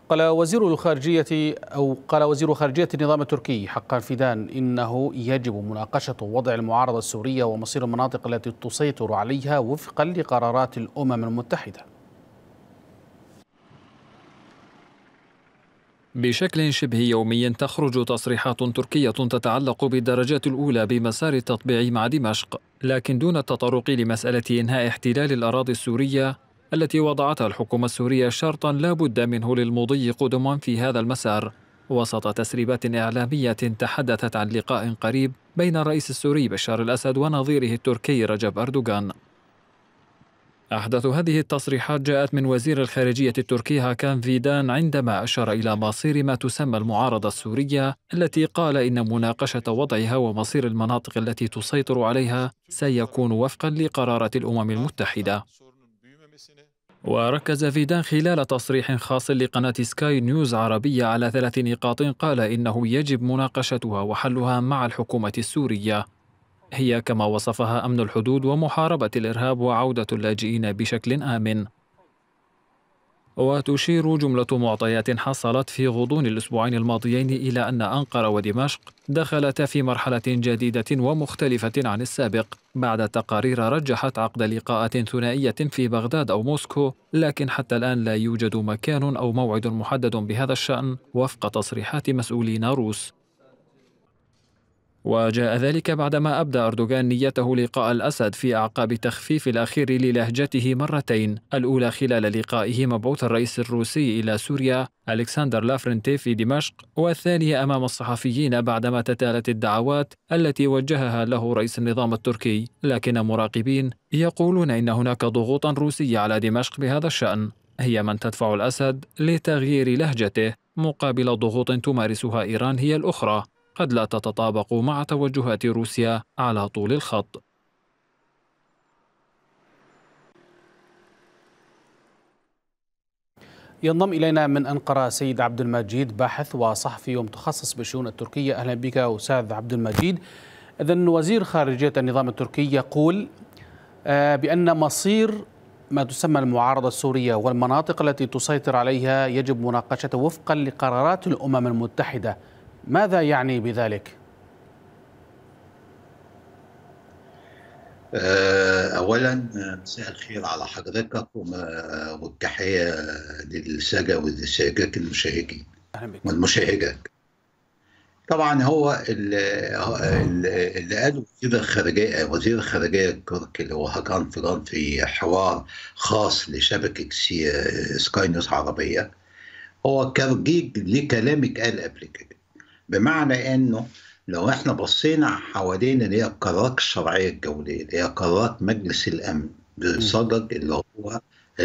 قال وزير الخارجية أو قال وزير خارجية النظام التركي حقا فيدان إنه يجب مناقشة وضع المعارضة السورية ومصير المناطق التي تسيطر عليها وفقا لقرارات الأمم المتحدة بشكل شبه يومي تخرج تصريحات تركية تتعلق بالدرجات الأولى بمسار التطبيع مع دمشق، لكن دون التطرق لمسألة إنهاء احتلال الأراضي السورية التي وضعتها الحكومة السورية شرطا لا بد منه للمضي قدما في هذا المسار وسط تسريبات إعلامية تحدثت عن لقاء قريب بين الرئيس السوري بشار الأسد ونظيره التركي رجب أردوغان أحدث هذه التصريحات جاءت من وزير الخارجية التركي هاكان فيدان عندما أشار إلى مصير ما تسمى المعارضة السورية التي قال إن مناقشة وضعها ومصير المناطق التي تسيطر عليها سيكون وفقا لقرارات الأمم المتحدة وركز فيدان خلال تصريح خاص لقناة سكاي نيوز عربية على ثلاث نقاط قال إنه يجب مناقشتها وحلها مع الحكومة السورية هي كما وصفها أمن الحدود ومحاربة الإرهاب وعودة اللاجئين بشكل آمن وتشير جملة معطيات حصلت في غضون الأسبوعين الماضيين إلى أن أنقرة ودمشق دخلتا في مرحلة جديدة ومختلفة عن السابق بعد تقارير رجحت عقد لقاءات ثنائية في بغداد أو موسكو لكن حتى الآن لا يوجد مكان أو موعد محدد بهذا الشأن وفق تصريحات مسؤولين روس وجاء ذلك بعدما أبدى أردوغان نيته لقاء الأسد في أعقاب تخفيف الأخير للهجته مرتين الأولى خلال لقائه مبعوث الرئيس الروسي إلى سوريا ألكسندر لافرنتي في دمشق والثانية أمام الصحفيين بعدما تتالت الدعوات التي وجهها له رئيس النظام التركي لكن مراقبين يقولون إن هناك ضغوطا روسية على دمشق بهذا الشأن هي من تدفع الأسد لتغيير لهجته مقابل ضغوط تمارسها إيران هي الأخرى قد لا تتطابق مع توجهات روسيا على طول الخط ينضم إلينا من أنقرة سيد عبد المجيد باحث وصحفي ومتخصص بالشؤون التركية أهلا بك أستاذ عبد المجيد إذا وزير خارجية النظام التركي يقول آه، بأن مصير ما تسمى المعارضة السورية والمناطق التي تسيطر عليها يجب مناقشته وفقا لقرارات الأمم المتحدة ماذا يعني بذلك؟ آه، أولا مساء الخير على حضرتك والتحية للسادة والسادات المشاهدين والمشاهدات طبعا هو اللي قاله وزير الخارجية وزير الخارجية التركي اللي هو هاكان فيران في حوار خاص لشبكة سكاي نيوز عربية هو ترجيج لكلام اتقال قبل كده بمعنى انه لو احنا بصينا حوالين اللي هي القرارات الشرعيه الدوليه اللي هي قرارات مجلس الامن بصدد اللي هو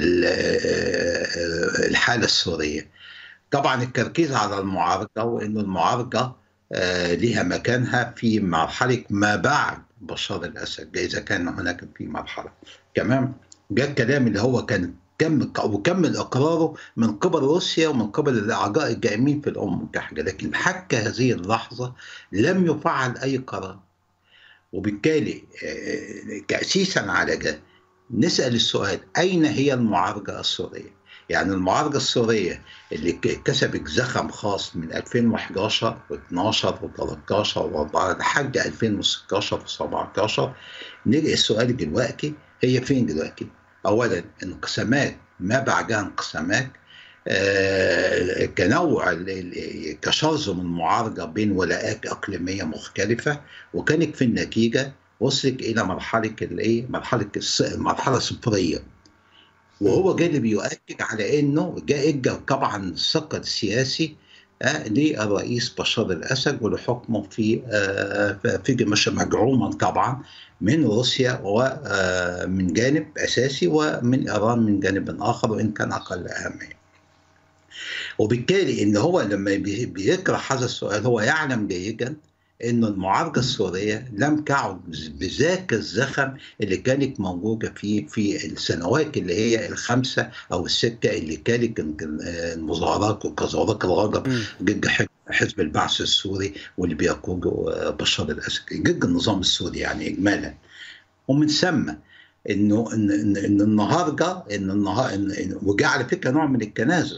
الحاله السوريه طبعا التركيز على المعارضه وانه المعارضه لها مكانها في مرحله ما بعد بشار الاسد اذا كان هناك في مرحله تمام ده الكلام اللي هو كان كم وكمل اقراره من قبل روسيا ومن قبل الاعضاء الدائمين في الامم المتحده لكن حتى هذه اللحظه لم يفعل اي قرار وبالتالي تاسيسا على ده نسال السؤال اين هي المعارضه السوريه؟ يعني المعارضه السوريه اللي كسبت زخم خاص من 2011 و12 و13 و14 لحد 2016 و17 نلقي السؤال دلوقتي هي فين دلوقتي؟ اولا انقسامات ما بعدها انقسامات آه كنوع كشرذم المعارضه بين ولاءات اقليميه مختلفه وكانت في النتيجه وصلت الى مرحله الايه؟ مرحله مرحله صفريه وهو جانب بيؤكد على انه جاء طبعا الثقل السياسي آه للرئيس بشار الاسد ولحكمه في آه في دمشق مدعوما طبعا من روسيا ومن جانب اساسي ومن ايران من جانب اخر وان كان اقل اهميه. وبالتالي ان هو لما بيطرح هذا السؤال هو يعلم جيدا ان المعارضه السوريه لم تعد بذاك الزخم اللي كانت موجوده في في السنوات اللي هي الخمسه او السته اللي كانت المظاهرات وتظاهرات الغضب ضد حزب البعث السوري واللي بيقوده بشار الاسد ضد النظام السوري يعني اجمالا ومن ثم انه ان, إن, إن النهارده ان النهار إن وجاء على فكره نوع من التنازل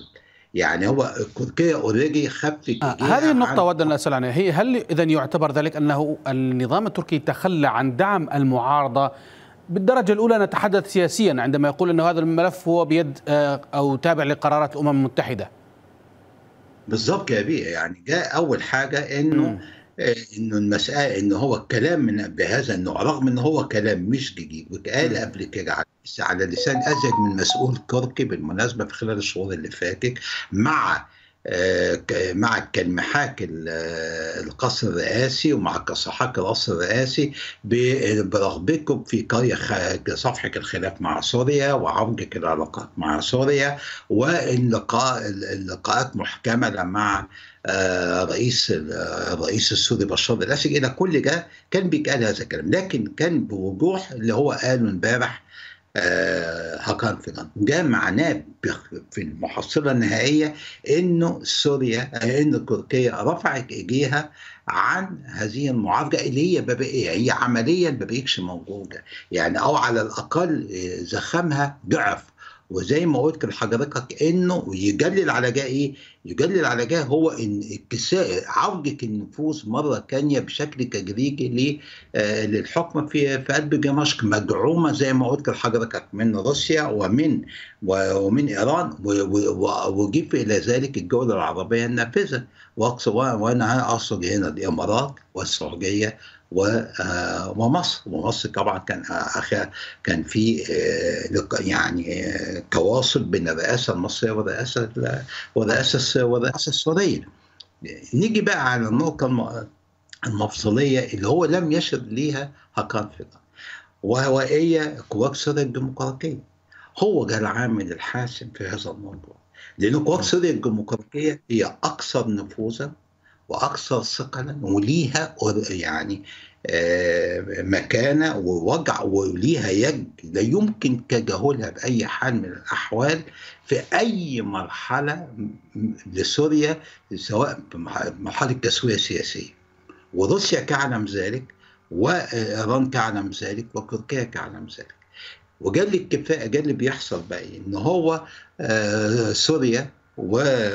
يعني هو تركيا اوريدي خفت آه هذه النقطة ود أن أسأل عنها هي هل إذا يعتبر ذلك أنه النظام التركي تخلى عن دعم المعارضة بالدرجة الأولى نتحدث سياسيا عندما يقول أن هذا الملف هو بيد آه، أو تابع لقرارات الأمم المتحدة بالضبط يا بيه يعني جاء أول حاجة إنه آه، انه المساله انه هو الكلام من بهذا النوع رغم انه هو كلام مش جديد واتقال قبل كده على لسان ازيد من مسؤول تركي بالمناسبه في خلال الشهور اللي فاتت مع آه، مع كان محاكي القصر الرئاسي ومع كصحاك القصر الرئاسي برغبتكم في قرية صفحة الخلاف مع سوريا وعوجة العلاقات مع سوريا واللقاء اللقاءات محكمة مع آه، رئيس الرئيس السوري بشار الاسد الى كل ده كان بيتقال هذا الكلام لكن كان بوضوح اللي هو قاله امبارح هاكان فيغان ده معناه في المحصلة النهائية انه سوريا انه تركيا رفعت ايديها عن هذه المعالجة اللي هي ببقية هي عمليا ما بقتش موجودة يعني او على الاقل زخمها ضعف وزي ما قلت لحضرتك انه يجلل على جاه ايه؟ يجلل على جاه هو ان اتساء عوده النفوذ مره ثانيه بشكل تدريجي آه للحكم في في قلب دمشق مدعومه زي ما قلت لحضرتك من روسيا ومن ومن ايران وجيب الى ذلك الدول العربيه النافذه وانا اقصد هنا الامارات والسعوديه آه، ومصر ومصر طبعا كان كان في آه، يعني آه، تواصل بين الرئاسه المصريه والرئاسه والرئاسه والرئاسه السوريه نيجي بقى على النقطه المفصليه اللي هو لم يشر ليها هاكان فيغان وهو هي قوات سوريا الديمقراطيه هو ده العامل الحاسم في هذا الموضوع لأن قوات سوريا الديمقراطيه هي أكثر نفوذا واكثر ثقلا وليها يعني آه، مكانه ووجع وليها يد لا يمكن تجاهلها باي حال من الاحوال في اي مرحله لسوريا سواء في مرحله تسويه سياسيه وروسيا تعلم ذلك وايران تعلم ذلك وتركيا تعلم ذلك وجال الكفاءه جال اللي بيحصل بقى ان هو آه، سوريا و...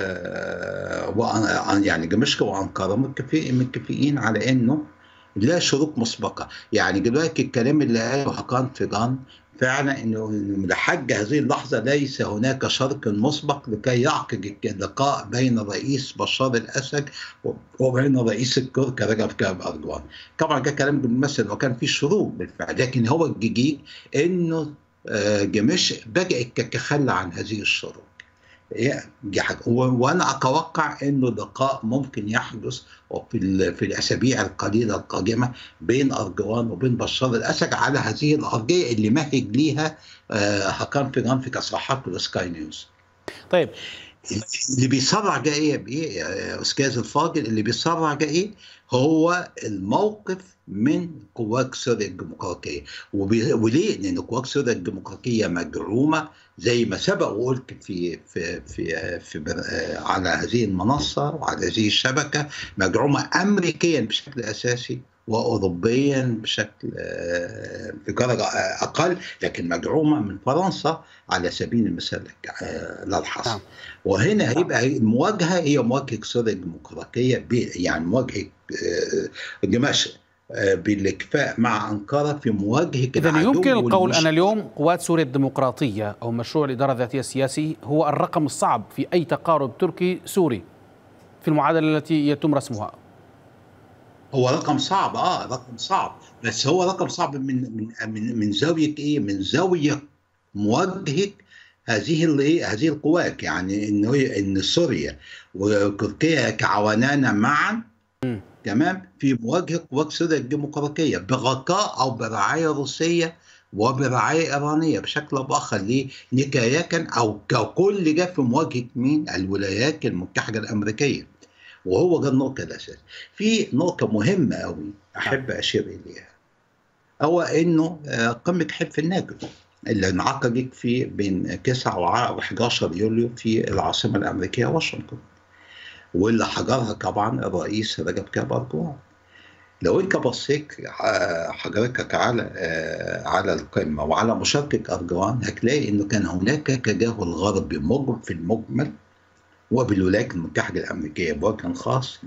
و... يعني دمشق وانقره متفقين على انه لا شروط مسبقه يعني دلوقتي الكلام اللي قاله حقان فيجان فعلا انه لحد هذه اللحظه ليس هناك شرط مسبق لكي يعقد اللقاء بين الرئيس بشار الاسد وبين رئيس الترك رجب طيب اردوغان. طبعا ده كلام بالمثل وكان في شروط بالفعل لكن هو الجديد انه آه، دمشق بدات تتخلى عن هذه الشروط. دي حاجه وانا اتوقع انه لقاء ممكن يحدث في في الاسابيع القليله القادمه بين اردوغان وبين بشار الاسد على هذه الارضيه اللي مهج ليها حكام فيغان في تصريحات السكاي نيوز. طيب اللي بيسرع جاي ايه بايه يا استاذ الفاضل اللي بيسرع جاي ايه هو الموقف من قوات سوريا الديمقراطيه وليه؟ لان قوات سوريا الديمقراطيه مدعومه زي ما سبق وقلت في في في, في على هذه المنصه وعلى هذه الشبكه مدعومه امريكيا بشكل اساسي واوروبيا بشكل آه، بدرجه اقل لكن مدعومه من فرنسا على سبيل المثال آه، للحصر نعم. وهنا هيبقى المواجهه هي مواجهه سوريا الديمقراطيه يعني مواجهه آه، دمشق بالاكفاء مع انقره في مواجهه اذا يمكن القول ان اليوم قوات سوريا الديمقراطيه او مشروع الاداره الذاتيه السياسي هو الرقم الصعب في اي تقارب تركي سوري في المعادله التي يتم رسمها هو رقم صعب اه رقم صعب بس هو رقم صعب من من من, من زاويه ايه؟ من زاويه مواجهه هذه الايه؟ هذه القوات يعني انه ان سوريا وتركيا كعوانان معا تمام في مواجهه قوات سوريا الديمقراطيه بغطاء او برعايه روسيه وبرعايه ايرانيه بشكل او باخر ليه؟ نكاية او ككل ده في مواجهه مين؟ الولايات المتحده الامريكيه. وهو ده النقطه الاساسيه في نقطه مهمه قوي احب اشير اليها هو انه آه، قمه حلف الناتو اللي انعقدت في بين 9 و 11 يوليو في العاصمه الامريكيه واشنطن واللي حضرها طبعا الرئيس رجب طيب اردوغان لو انت بصيت آه، حضرتك على آه، على القمه وعلى مشاركه اردوغان هتلاقي انه كان هناك تجاهل غربي مجرم في المجمل وبالولايات المتحده الامريكيه بوجه خاص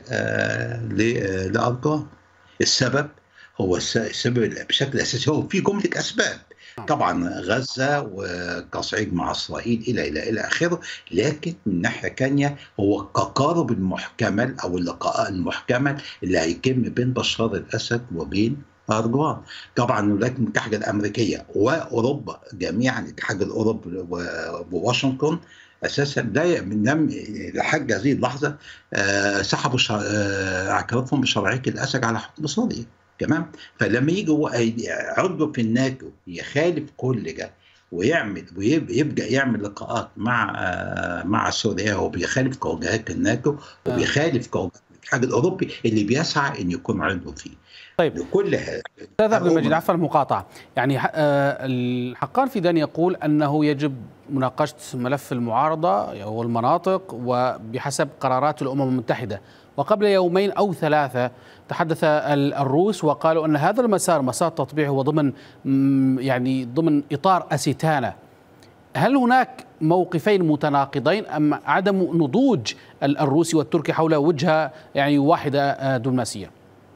لاردوغان السبب هو السبب بشكل اساسي هو في جمله اسباب طبعا غزه وتصعيد مع اسرائيل الى الى الى اخره لكن من ناحيه ثانيه هو التقارب المحتمل او اللقاء المحتمل اللي هيتم بين بشار الاسد وبين اردوغان طبعا الولايات المتحده الامريكيه واوروبا جميعا الاتحاد الاوروبي وواشنطن اساسا لا من لم لحد هذه اللحظه سحبوا اعترافهم بشرعيه الاسد على حكم سوريا تمام فلما يجي هو عضو في الناتو يخالف كل ده ويعمل ويبدا يعمل لقاءات مع مع سوريا وبيخالف توجهات الناتو وبيخالف توجهات الاتحاد الاوروبي اللي بيسعى ان يكون عضو فيه طيب لكل هذا استاذ عبد المجيد عفوا المقاطعه يعني الحقان فيدان يقول انه يجب مناقشه ملف المعارضه والمناطق وبحسب قرارات الامم المتحده وقبل يومين او ثلاثه تحدث الروس وقالوا ان هذا المسار مسار تطبيعه هو ضمن يعني ضمن اطار اسيتانا هل هناك موقفين متناقضين ام عدم نضوج الروسي والتركي حول وجهه يعني واحده دبلوماسيه؟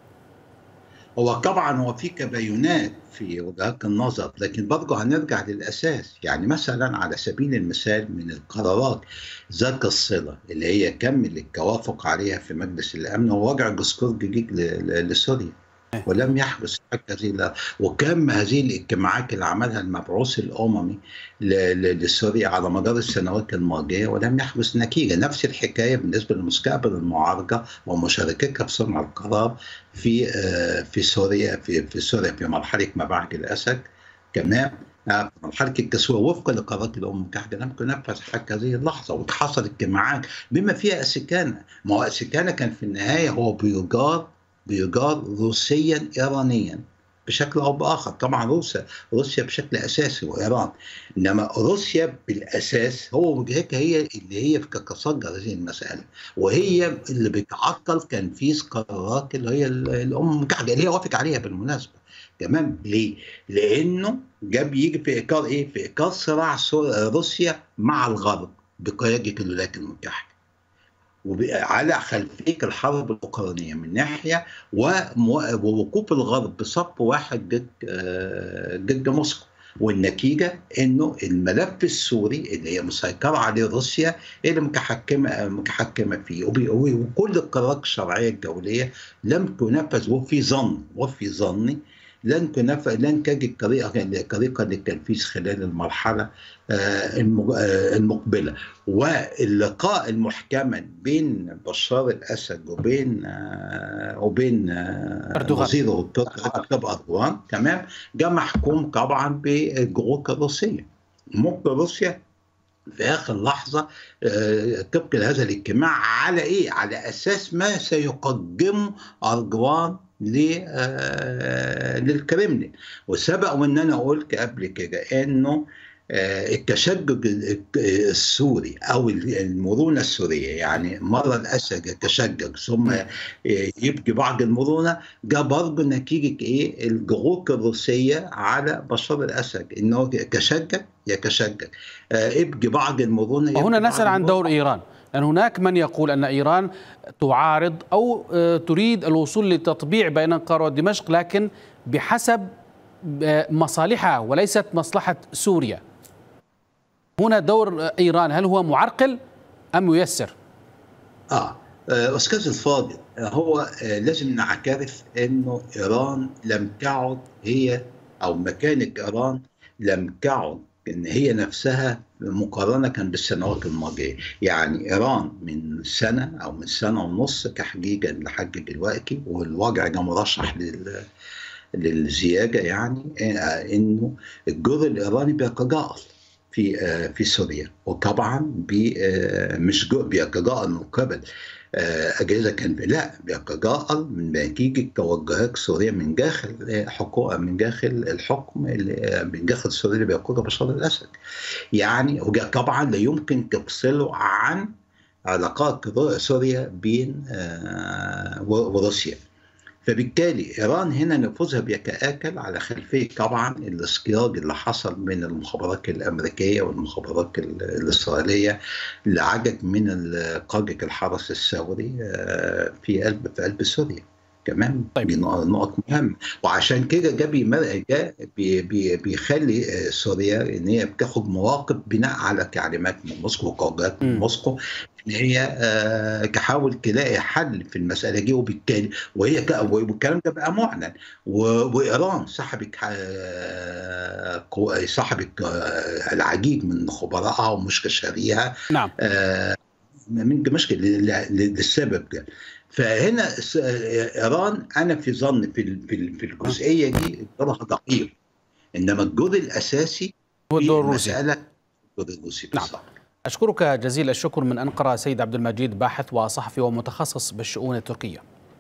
هو طبعا هو في تباينات في وجهات النظر لكن برضه هنرجع للاساس يعني مثلا على سبيل المثال من القرارات ذات الصله اللي هي كمل التوافق عليها في مجلس الامن هو وجع جسكور جديد لسوريا ولم يحدث هذه وكم هذه الاجتماعات اللي عملها المبعوث الاممي لسوريا على مدار السنوات الماضيه ولم يحدث نتيجه نفس الحكايه بالنسبه لمستقبل المعارضه ومشاركتها في صنع القرار في في سوريا في في سوريا في مرحله ما بعد الاسد كمان مرحله التسويه وفقا لقرارات الامم المتحده لم تنفذ حتى هذه اللحظه وحصل اجتماعات بما فيها اسكانا ما هو اسكانا كان في النهايه هو بيجار بيجار روسيا ايرانيا بشكل او باخر طبعا روسيا روسيا بشكل اساسي وايران انما روسيا بالاساس هو وجهتها هي اللي هي بتتصدر هذه المساله وهي اللي بتعطل تنفيذ قرارات اللي هي الامم المتحده اللي هي وافق عليها بالمناسبه تمام ليه؟ لانه جاب يجي في اطار ايه؟ في اطار صراع روسيا مع الغرب بقياده الولايات المتحده على خلفيه الحرب الاوكرانيه من ناحيه ووقوف الغرب بصف واحد ضد ضد موسكو والنتيجه انه الملف السوري اللي هي مسيطره عليه روسيا اللي متحكمه متحكمه فيه وكل القرارات الشرعيه الدوليه لم تنفذ وفي ظن وفي ظني لن تنفذ لن تجد طريقه طريقه للتنفيذ خلال المرحله المقبله واللقاء المحتمل بين بشار الاسد وبين وبين وزيره التركي اردوغان تمام ده محكوم طبعا بالجروك الروسيه ممكن روسيا في اخر لحظه طبق لهذا الاجتماع على ايه؟ على اساس ما سيقدمه اردوغان للكرملين وسبق وان انا قلت قبل كده انه التشجج السوري او المرونه السوريه يعني مره الاسد يتشجج ثم يبقي بعض المرونه ده برضه نتيجه ايه الجروك الروسيه على بشار الاسد انه يتشجج يتشجج ابقي بعض المرونه وهنا نسال عن دور ايران لأن هناك من يقول أن إيران تعارض أو تريد الوصول لتطبيع بين أنقرة ودمشق لكن بحسب مصالحها وليست مصلحة سوريا هنا دور إيران هل هو معرقل أم ييسر؟ آه أستاذ الفاضل هو لازم نعترف أنه إيران لم تعد هي أو مكانة إيران لم تعد ان هي نفسها مقارنه بالسنوات الماضيه، يعني ايران من سنه او من سنه ونص تحقيقا لحد دلوقتي والوضع ده مرشح لل للزياده يعني انه الجزء الايراني بيتجاهل في في سوريا وطبعا مش بيتجاهل من قبل اجهزه كان لا بيتجاهل من نتيجه توجهات سوريا من داخل حكومه من داخل الحكم من داخل سوريا اللي بيقوده بشار الاسد. يعني طبعا لا يمكن تفصله عن علاقات سوريا بين وروسيا. فبالتالي ايران هنا نفوذها بيتاكل على خلفيه طبعا الاصطياد اللي حصل من المخابرات الامريكيه والمخابرات الاسرائيليه لعدد من قاده الحرس الثوري في قلب في قلب سوريا كمان طيب. نقط مهمه وعشان كده ده بي بي بيخلي سوريا ان هي بتاخد مواقف بناء على تعليمات من موسكو وقرارات من موسكو ان هي تحاول تلاقي حل في المساله دي وبالتالي وهي والكلام ده بقى معلن وايران سحبت سحبت العديد من خبرائها ومستشاريها نعم من دمشق للسبب ده فهنا ايران انا في ظن في في الجزئيه دي دورها دقيق انما الجزء الاساسي هو الدور الروسي مساله الدور الروسي نعم. أشكرك جزيل الشكر من أنقرة سيد عبد المجيد باحث وصحفي ومتخصص بالشؤون التركية